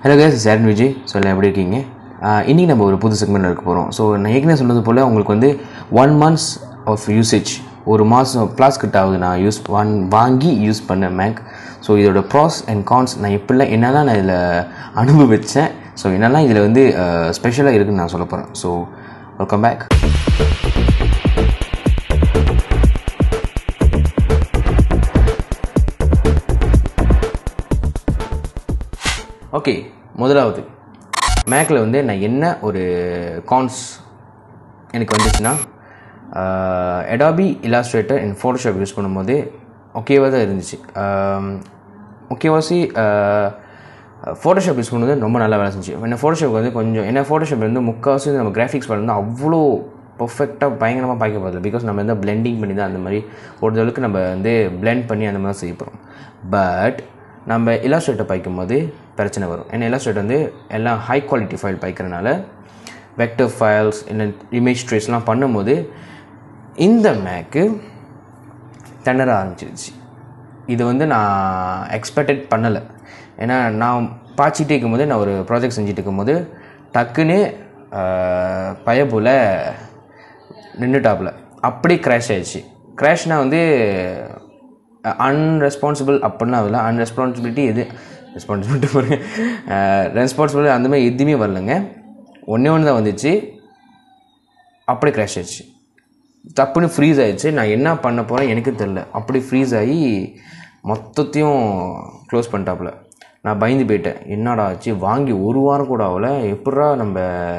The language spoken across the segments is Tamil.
ஹலோ கேஸ் சேரன் விஜய் சொல்ல எப்படி இருக்கீங்க இன்றைக்கி நம்ம ஒரு புது செக்மெண்ட் இருக்க போகிறோம் ஸோ நான் ஏற்கனவே சொன்னது போல் உங்களுக்கு வந்து ஒன் மந்த்ஸ் ஆஃப் யூசேஜ் ஒரு மாதம் ப்ளாஸ் கிட்ட ஆகுது நான் யூஸ் ஒன் வாங்கி யூஸ் பண்ண மேக் ஸோ இதோட ப்ராஸ் அண்ட் கான்ஸ் நான் எப்படிலாம் என்னெல்லாம் நான் இதில் அனுபவித்தேன் ஸோ என்னெல்லாம் இதில் வந்து ஸ்பெஷலாக இருக்குன்னு நான் சொல்ல போகிறேன் ஸோ வெல்கம் பேக் ஓகே முதலாவது மேக்கில் வந்து நான் என்ன ஒரு கான்ஸ் எனக்கு வந்துச்சுன்னா Adobe Illustrator and Photoshop use பண்ணும்போது ஓகேவாக தான் இருந்துச்சு முக்கியவாசி ஃபோட்டோஷாப் யூஸ் பண்ணுறது ரொம்ப நல்லா வேலை செஞ்சு என்ன ஃபோட்டோஷாப் வந்து கொஞ்சம் என்ன ஃபோட்டோஷாப் வந்து முக்கால்வாசி நம்ம கிராஃபிக்ஸ் வந்து அவ்வளோ பர்ஃபெக்டாக பயங்கரமாக பார்க்க போதில்லை பிகாஸ் நம்ம வந்து பிளெண்டிங் பண்ணி தான் அந்த மாதிரி ஒரு அளவுக்கு நம்ம வந்து பிளெண்ட் பண்ணி அந்த மாதிரி செய்ய போகிறோம் பட் நம்ம இலாஸ்ட்ரேட்டர் பாய்க்கும்போது பிரச்சனை வரும் ஏன்னா இலாஸ்ட்ரேட்டர் வந்து எல்லாம் ஹை குவாலிட்டி ஃபைல் பாய்க்கிறனால வெக்டர் ஃபைல்ஸ் இல்லை இமேஜ் ட்ரேஸ்லாம் பண்ணும்போது இந்த மேக்கு திணற ஆரம்பிச்சிருச்சு இது வந்து நான் எக்ஸ்பெக்டட் பண்ணலை ஏன்னா நான் பாய்ச்சிட்டே இருக்கும்போது நான் ஒரு ப்ராஜெக்ட் செஞ்சுட்டு இருக்கும்போது டக்குன்னு பயபோல் நின்றுட்டாப்புல அப்படி க்ராஷ் ஆயிடுச்சு க்ராஷ்னால் வந்து அன்ரெஸ்பான்சிபிள் அப்படின்னா அதில் அன்ரெஸ்பான்சிபிலிட்டி எது ரெஸ்பான்சிபிலிட்டி பாருங்க ரெஸ்பான்சிபிலிட்டி அந்த மாதிரி எதுவுமே வரலங்க ஒன்றே ஒன்று தான் வந்துச்சு அப்படி க்ராஷ் ஆயிடுச்சு தப்புன்னு ஃப்ரீஸ் ஆயிடுச்சு நான் என்ன பண்ண போகிறேன் எனக்கு தெரில அப்படி ஃப்ரீஸ் ஆகி மொத்தத்தையும் க்ளோஸ் பண்ணிட்டாப்புல நான் பயந்து போயிட்டேன் என்னடா ஆச்சு வாங்கி ஒரு வாரம் கூட ஆகல எப்படா நம்ம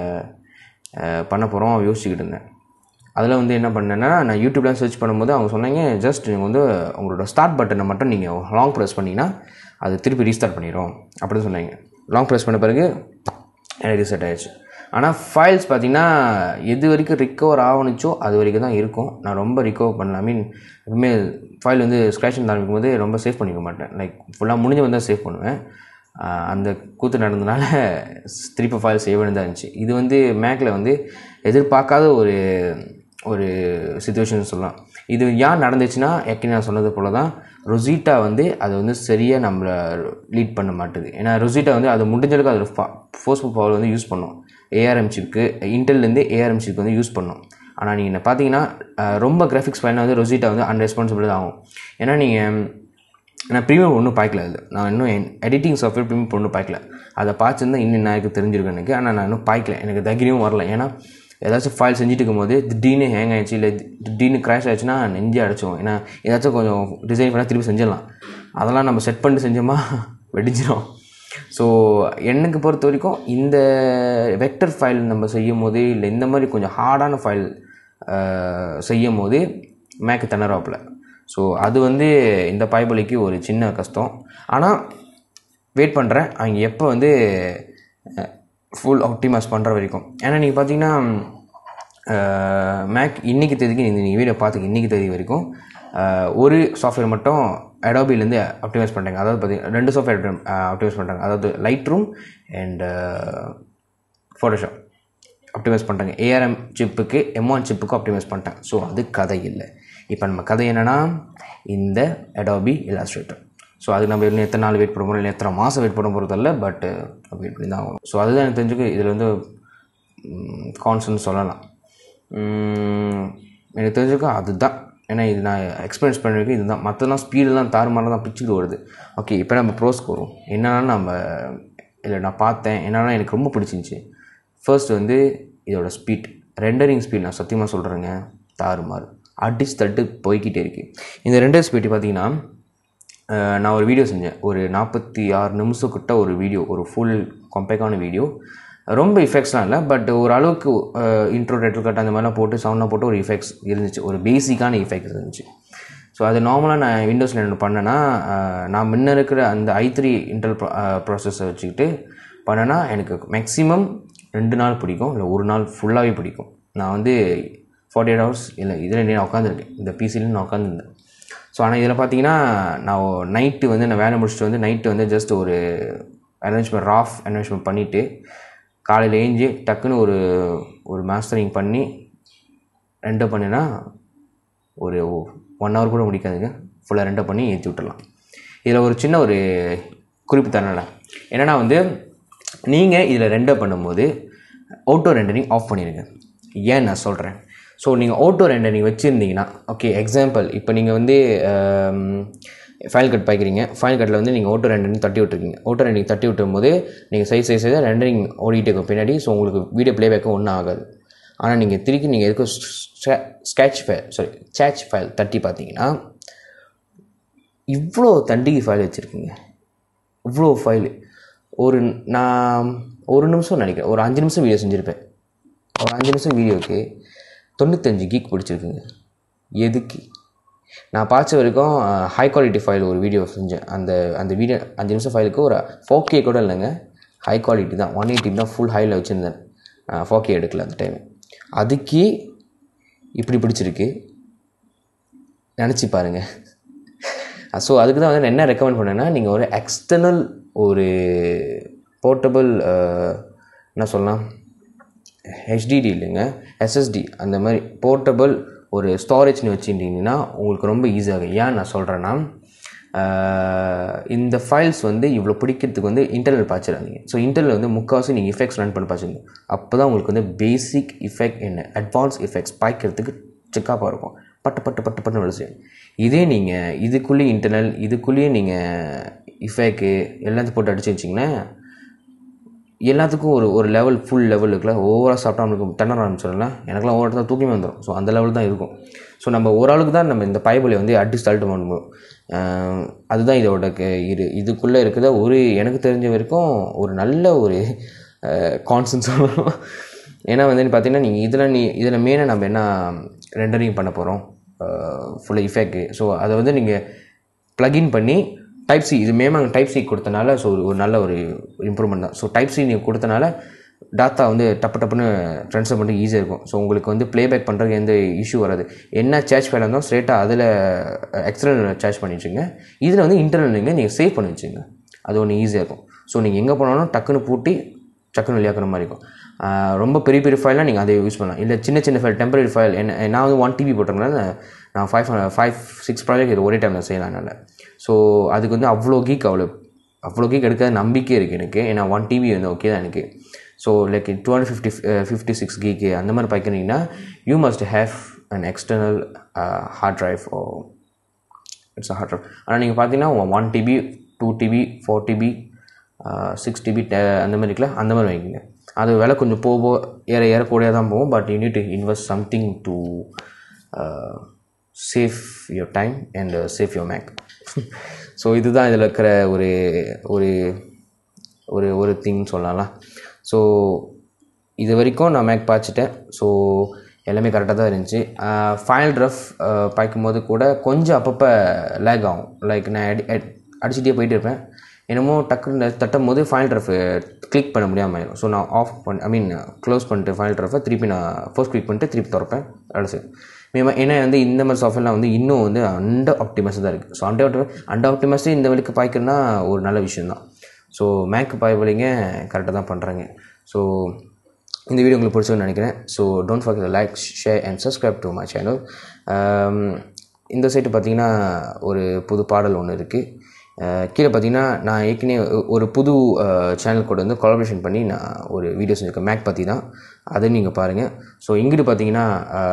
பண்ண போகிறோம் யோசிச்சுக்கிட்டு இருந்தேன் அதில் வந்து என்ன பண்ணேன்னா நான் யூடியூப்லாம் சர்ச் பண்ணும்போது அவங்க சொன்னாங்க ஜஸ்ட் நீங்கள் வந்து உங்களோட ஸ்டார்ட் பட்டனை மட்டும் நீங்கள் லாங் ப்ரெஸ் பண்ணிங்கன்னா அது திருப்பி ரீஸ்டார்ட் பண்ணிடும் அப்படின்னு சொன்னாங்க லாங் ப்ரெஸ் பண்ண பிறகு எனக்கு ரீசெட் ஆகிடுச்சு ஆனால் ஃபைல்ஸ் பார்த்திங்கன்னா எது வரைக்கும் ரிக்கவர் ஆகணுச்சோ அது வரைக்கும் தான் இருக்கும் நான் ரொம்ப ரிக்கவர் பண்ணல ஐ மீன் எப்பவுமே ஃபைல் வந்து ஸ்க்ராட்ச் ஆரம்பிக்கும் போது ரொம்ப சேவ் பண்ணிக்க மாட்டேன் லைக் ஃபுல்லாக முடிஞ்சு வந்தால் சேவ் பண்ணுவேன் அந்த கூத்து நடந்ததுனால திருப்பி ஃபைல் சேவ் தான் இருந்துச்சு இது வந்து மேக்கில் வந்து எதிர்பார்க்காத ஒரு ஒரு சுச்சுவேஷன் சொல்லலாம் இது ஏன் நடந்துச்சுன்னா ஏற்கனவே நான் சொன்னது போல் தான் ரொசீட்டா வந்து அது வந்து சரியாக நம்மளை லீட் பண்ண மாட்டுது ஏன்னா ரொசீட்டா வந்து அது முடிஞ்சளவுக்கு அது ஃபோர்ஸ்ஃபுல் பவர் வந்து யூஸ் பண்ணும் ஏஆர்எம் சிப்க்கு இன்டெல்லேருந்து ஏஆர்எம் சிப்க்கு வந்து யூஸ் பண்ணும் ஆனால் நீங்கள் பார்த்தீங்கன்னா ரொம்ப கிராஃபிக்ஸ் ஃபைனாக வந்து ரொசீட்டா வந்து அன்ரெஸ்பான்சிபிள் தான் ஆகும் ஏன்னா நீங்கள் நான் ப்ரீமியம் ஒன்றும் பார்க்கல அது நான் இன்னும் எடிட்டிங் சாஃப்ட்வேர் ப்ரீமியம் ஒன்றும் பார்க்கல அதை பார்த்துருந்தா இன்னும் எனக்கு தெரிஞ்சிருக்கும் எனக்கு ஆனால் நான் இன்னும் பார்க்கல எனக்கு தைரியம் வரல ஏன்னா ஏதாச்சும் ஃபைல் செஞ்சுட்டு இருக்கும்போது திடீர்னு ஹேங் ஆயிடுச்சு இல்லை திடீர்னு க்ராஷ் ஆயிடுச்சுன்னா நெஞ்சே அடைச்சிடும் ஏன்னா ஏதாச்சும் கொஞ்சம் டிசைன் பண்ணால் திருப்பி செஞ்சிடலாம் அதெல்லாம் நம்ம செட் பண்ணிட்டு செஞ்சோமா வெடிஞ்சிடும் ஸோ எனக்கு பொறுத்த வரைக்கும் இந்த வெக்டர் ஃபைல் நம்ம செய்யும் போது இல்லை இந்த மாதிரி கொஞ்சம் ஹார்டான ஃபைல் செய்யும் போது மேக்கு திணறாப்பில் ஸோ அது வந்து இந்த பாய்பலிக்கு ஒரு சின்ன கஷ்டம் ஆனால் வெயிட் பண்ணுறேன் அவங்க எப்போ வந்து ஃபுல் ஆப்டிமைஸ் பண்ணுற வரைக்கும் ஏன்னா நீங்கள் பார்த்தீங்கன்னா மேக் இன்றைக்கி தேதிக்கு இந்த நீங்கள் வீடியோ பார்த்துக்க இன்றைக்கி தேதி வரைக்கும் ஒரு சாஃப்ட்வேர் மட்டும் அடாபிலேருந்து ஆப்டிமைஸ் பண்ணுறாங்க அதாவது பார்த்தீங்கன்னா ரெண்டு சாஃப்ட்வேர் ஆப்டிமைஸ் பண்ணுறாங்க அதாவது Lightroom and Photoshop optimise பண்ணுறாங்க ஏஆர்எம் சிப்புக்கு எம்ஒன் சிப்புக்கு ஆப்டிமைஸ் பண்ணிட்டாங்க ஸோ அது கதை இல்லை இப்போ நம்ம கதை என்னென்னா இந்த அடாபி இலாஸ்ட்ரேட்டர் ஸோ அது நம்ம இன்னும் எத்தனை நாள் வெயிட் பண்ண போகிறோம் இல்லை எத்தனை மாதம் வெயிட் பண்ண போகிறதில்ல பட் வெயிட் பண்ணி தான் ஆகணும் ஸோ அதுதான் எனக்கு தெரிஞ்சுக்கு இதில் வந்து கான்சன்ட் சொல்லலாம் எனக்கு தெரிஞ்சுக்க அதுதான் ஏன்னா இது நான் எக்ஸ்பீரியன்ஸ் பண்ணிருக்கு இதுதான் மற்றெல்லாம் ஸ்பீடெல்லாம் தாறுமாறாக தான் பிச்சுட்டு வருது ஓகே இப்போ நம்ம ப்ரோஸ்க்கு வரும் என்னென்னா நம்ம இல்லை நான் பார்த்தேன் என்னென்னா எனக்கு ரொம்ப பிடிச்சிருந்துச்சி ஃபர்ஸ்ட் வந்து இதோட ஸ்பீட் ரெண்டரிங் ஸ்பீட் நான் சத்தியமாக சொல்கிறேங்க தாறுமாறு அடிச்சு தட்டு போய்கிட்டே இருக்குது இந்த ரெண்டர் ஸ்பீட் பார்த்திங்கன்னா நான் ஒரு வீடியோ செஞ்சேன் ஒரு நாற்பத்தி ஆறு நிமிஷம் கிட்ட ஒரு வீடியோ ஒரு ஃபுல் கம்பேக்கான வீடியோ ரொம்ப இஃபெக்ட்ஸ்லாம் இல்லை பட் ஒரு அளவுக்கு இன்ட்ரோ டெட்டல் கட் அந்த மாதிரிலாம் போட்டு சவுண்டாக போட்டு ஒரு இஃபெக்ட்ஸ் இருந்துச்சு ஒரு பேசிக்கான இஃபெக்ட்ஸ் இருந்துச்சு ஸோ அது நார்மலாக நான் விண்டோஸில் என்ன பண்ணேன்னா நான் முன்ன இருக்கிற அந்த ஐ த்ரீ இன்டர் ப்ராசஸை வச்சுக்கிட்டு பண்ணேன்னா எனக்கு மேக்ஸிமம் ரெண்டு நாள் பிடிக்கும் இல்லை ஒரு நாள் ஃபுல்லாகவே பிடிக்கும் நான் வந்து ஃபார்ட்டி எயிட் ஹவர்ஸ் இல்லை இதில் நான் உட்காந்துருக்கேன் இந்த பிசியில் நான் உட்காந்துருந்தேன் ஸோ ஆனால் இதில் பார்த்தீங்கன்னா நான் நைட்டு வந்து நான் வேலை முடிச்சுட்டு வந்து நைட்டு வந்து ஜஸ்ட் ஒரு அரேஞ்ச்மெண்ட் ராஃப் அரேஞ்ச்மெண்ட் பண்ணிவிட்டு காலையில் ஏஞ்சி டக்குன்னு ஒரு ஒரு மாஸ்டரிங் பண்ணி ரெண்டை பண்ணினா ஒரு ஒன் ஹவர் கூட முடிக்காதுங்க ஃபுல்லாக ரெண்டை பண்ணி ஏற்றி விட்டுடலாம் இதில் ஒரு சின்ன ஒரு குறிப்பு தரல என்னென்னா வந்து நீங்கள் இதில் ரெண்டர் பண்ணும்போது ஆட்டோ ரெண்டரிங் ஆஃப் பண்ணிடுங்க ஏன் நான் சொல்கிறேன் ஸோ நீங்கள் ஆட்டோ ரெண்டரிங் வச்சுருந்தீங்கன்னா ஓகே எக்ஸாம்பிள் இப்போ நீங்கள் வந்து ஃபைல் கட் பாய்க்கிறீங்க ஃபைல் கட்டில் வந்து நீங்கள் ஆட்டோ ரெண்டரிங் தட்டி விட்டுருக்கீங்க ஆட்டோ ரெண்டரிங் தட்டி விட்டும் போது நீங்கள் சைஸ் சைஸ் சைஸாக ரெண்டரிங் ஓடிட்டு இருக்கும் பின்னாடி ஸோ உங்களுக்கு வீடியோ ப்ளேபேக்கும் ஒன்றும் ஆகாது ஆனால் நீங்கள் திருப்பி நீங்கள் எதுக்கும் sketch file sorry sketch file தட்டி பார்த்தீங்கன்னா இவ்வளோ தண்டிகை ஃபைல் வச்சுருக்கீங்க இவ்வளோ ஃபைலு ஒரு நான் ஒரு நிமிஷம் நினைக்கிறேன் ஒரு அஞ்சு நிமிஷம் வீடியோ செஞ்சுருப்பேன் ஒரு அஞ்சு நிமிஷம் வீடியோவுக்கு தொண்ணூத்தஞ்சு கீக் பிடிச்சிருக்குங்க எதுக்கு நான் பார்த்த வரைக்கும் ஹை குவாலிட்டி ஃபைல் ஒரு வீடியோ செஞ்சேன் அந்த அந்த வீடியோ அஞ்சு நிமிஷம் ஃபைலுக்கு ஒரு ஃபோர் கே கூட இல்லைங்க ஹை குவாலிட்டி தான் ஒன் எயிட்டி தான் ஃபுல் ஹையில் வச்சுருந்தேன் ஃபோர் கே எடுக்கல அந்த டைம் அதுக்கே இப்படி பிடிச்சிருக்கு நினச்சி பாருங்கள் ஸோ அதுக்கு தான் வந்து நான் என்ன ரெக்கமெண்ட் பண்ணேன்னா நீங்கள் ஒரு எக்ஸ்டர்னல் ஒரு போர்ட்டபிள் என்ன சொல்லலாம் ஹெச்டிடி இல்லைங்க எஸ்எஸ்டி அந்த மாதிரி போர்ட்டபிள் ஒரு ஸ்டோரேஜ்னு வச்சுட்டிங்கன்னா உங்களுக்கு ரொம்ப ஈஸியாகும் ஏன் நான் சொல்கிறேன்னா இந்த ஃபைல்ஸ் வந்து இவ்வளோ பிடிக்கிறதுக்கு வந்து இன்டர்னல் பார்த்துடாதீங்க ஸோ இன்டர்னல் வந்து முக்கால்வாசி நீங்கள் இஃபெக்ட்ஸ் ரன் பண்ணி பார்த்துங்க அப்போ தான் உங்களுக்கு வந்து பேசிக் இஃபெக்ட் என்ன அட்வான்ஸ் இஃபெக்ட்ஸ் பாய்க்கிறதுக்கு செக்காப்பாக இருக்கும் பட்டு பட்டு பட்டு பட்டு வேலை செய்யும் இதே நீங்கள் இதுக்குள்ளேயே இன்டர்னல் இதுக்குள்ளேயே நீங்கள் இஃபெக்ட்டு எல்லாத்தையும் போட்டு அடிச்சு வச்சிங்கன்னா எல்லாத்துக்கும் ஒரு ஒரு லெவல் ஃபுல் லெவல் இருக்குல்ல ஓவராக சாப்பிட்டா நம்மளுக்கு திணற ஆரம்பிச்சிடல எனக்குலாம் ஒவ்வொரு இடத்துல தூக்கமே வந்துடும் ஸோ அந்த லெவல் தான் இருக்கும் ஸோ நம்ம ஓரளவுக்கு தான் நம்ம இந்த பைபிளை வந்து அடிச்சு தள்ளிட்டு பண்ணுவோம் அதுதான் இதோட இது இதுக்குள்ளே இருக்கிற ஒரு எனக்கு தெரிஞ்ச வரைக்கும் ஒரு நல்ல ஒரு கான்சன்ஸ் சொல்லணும் ஏன்னா வந்து பார்த்தீங்கன்னா நீங்கள் இதில் நீ இதில் மெயினாக நம்ம என்ன ரெண்டரிங் பண்ண போகிறோம் ஃபுல்லாக இஃபெக்ட் ஸோ அதை வந்து நீங்கள் ப்ளகின் பண்ணி டைப் சி இது மேம் டைப் சி கொடுத்தனால ஸோ ஒரு நல்ல ஒரு இம்ப்ரூவ்மெண்ட் தான் ஸோ டைப் சி நீங்கள் கொடுத்தனால டாட்டா வந்து டப்பு டப்புன்னு ட்ரான்ஸ்ஃபர் பண்ணுறது ஈஸியாக இருக்கும் ஸோ உங்களுக்கு வந்து ப்ளேபேக் பண்ணுறதுக்கு எந்த இஷ்யூ வராது என்ன சேர்ஜ் ஃபைலாக இருந்தாலும் ஸ்ட்ரெயிட்டாக அதில் எக்ஸ்டர்னல் சார்ஜ் பண்ணி வச்சுங்க இதில் வந்து இன்டர்னல் நீங்கள் நீங்கள் சேவ் பண்ணி வச்சுங்க அது ஒன்று ஈஸியாக இருக்கும் ஸோ நீங்கள் எங்கே போனாலும் டக்குன்னு பூட்டி டக்குன்னு வெளியாக்குற மாதிரி இருக்கும் ரொம்ப பெரிய பெரிய ஃபைல்லாம் நீங்கள் அதை யூஸ் பண்ணலாம் இல்லை சின்ன சின்ன ஃபைல் டெம்பரரி ஃபைல் என்ன நான் வந்து ஒன் டிபி போட்டிருக்கனால நான் ஃபைவ் ஃபைவ் சிக்ஸ் ப்ராஜெக்ட் இது ஒரே டைமில் செய்யலாம் என்னால் ஸோ அதுக்கு வந்து அவ்வளோ கீக் அவ்வளோ அவ்வளோ கீக் எடுக்காத நம்பிக்கை இருக்குது எனக்கு ஏன்னா ஒன் டிபி வந்து ஓகே தான் எனக்கு so like two hundred fifty fifty six கீக்கு அந்த மாதிரி பார்க்குறீங்கன்னா you must have an external hard drive oh it's a hard drive ஆனால் நீங்கள் பார்த்தீங்கன்னா one TB two TB four TB six TB அந்த மாதிரி இருக்குல்ல அந்த மாதிரி வைக்கிங்க அது விலை கொஞ்சம் போக ஏற ஏற கூடிய தான் போகும் but you need to invest something to save your time and save your Mac so இதுதான் இதில் இருக்கிற ஒரு ஒரு ஒரு ஒரு திங்னு சொல்லலாம் ஸோ இது வரைக்கும் நான் மேக் பாய்ச்சிட்டேன் ஸோ எல்லாமே கரெக்டாக தான் இருந்துச்சு ஃபைனல் ரஃப் பாய்க்கும்போது கூட கொஞ்சம் அப்பப்போ லேக் ஆகும் லைக் நான் அடி அடிச்சுட்டே போயிட்டு இருப்பேன் என்னமோ டக்குன்னு தட்டும் போது ஃபைனல் ரஃப் கிளிக் பண்ண முடியாமல் ஆயிடும் ஸோ நான் ஆஃப் பண்ண ஐ மீன் க்ளோஸ் பண்ணிட்டு ஃபைனல் ரஃபை திருப்பி நான் ஃபர்ஸ்ட் கிளிக் பண்ணிட்டு திருப்பி திறப்பேன் வேலை செய்யும் மேமா ஏன்னா வந்து இந்த மாதிரி சாஃப்ட்வேர்லாம் வந்து இன்னும் வந்து அண்டர் ஆப்டிமஸ் தான் இருக்குது ஸோ அண்டர் அண்டர் ஆப்டிமஸ் இந்த வழிக்கு பாய்க்கிறதுனா ஒரு நல்ல விஷயம் தான் ஸோ மேக் பாய்வலிங்க கரெக்டாக தான் பண்ணுறாங்க ஸோ இந்த வீடியோ உங்களுக்கு பிடிச்சதுன்னு நினைக்கிறேன் so don't forget like share and subscribe to my channel இந்த சைட்டு பார்த்தீங்கன்னா ஒரு புது பாடல் ஒன்று இருக்குது கீழே பார்த்தீங்கன்னா நான் ஏற்கனவே ஒரு புது சேனல் கூட வந்து கொலாபரேஷன் பண்ணி நான் ஒரு வீடியோ செஞ்சுருக்கேன் மேக் பற்றி தான் அதை நீங்கள் பாருங்கள் ஸோ இங்கிட்டு பார்த்தீங்கன்னா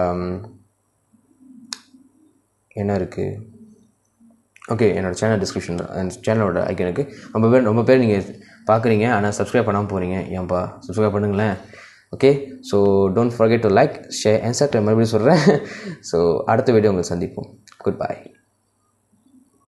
என்ன இருக்குது ஓகே என்னோடய சேனல் டிஸ்கிரிப்ஷன் என் சேனலோட ஐக்கன் இருக்குது ரொம்ப பேர் ரொம்ப பேர் நீங்கள் பார்க்குறீங்க ஆனால் சப்ஸ்கிரைப் பண்ணாமல் போகிறீங்க ஏன்ப்பா சப்ஸ்கிரைப் பண்ணுங்களேன் okay so don't forget to like share and subscribe மறுபடியும் சொல்கிறேன் ஸோ அடுத்த வீடியோ உங்களை சந்திப்போம் குட் பை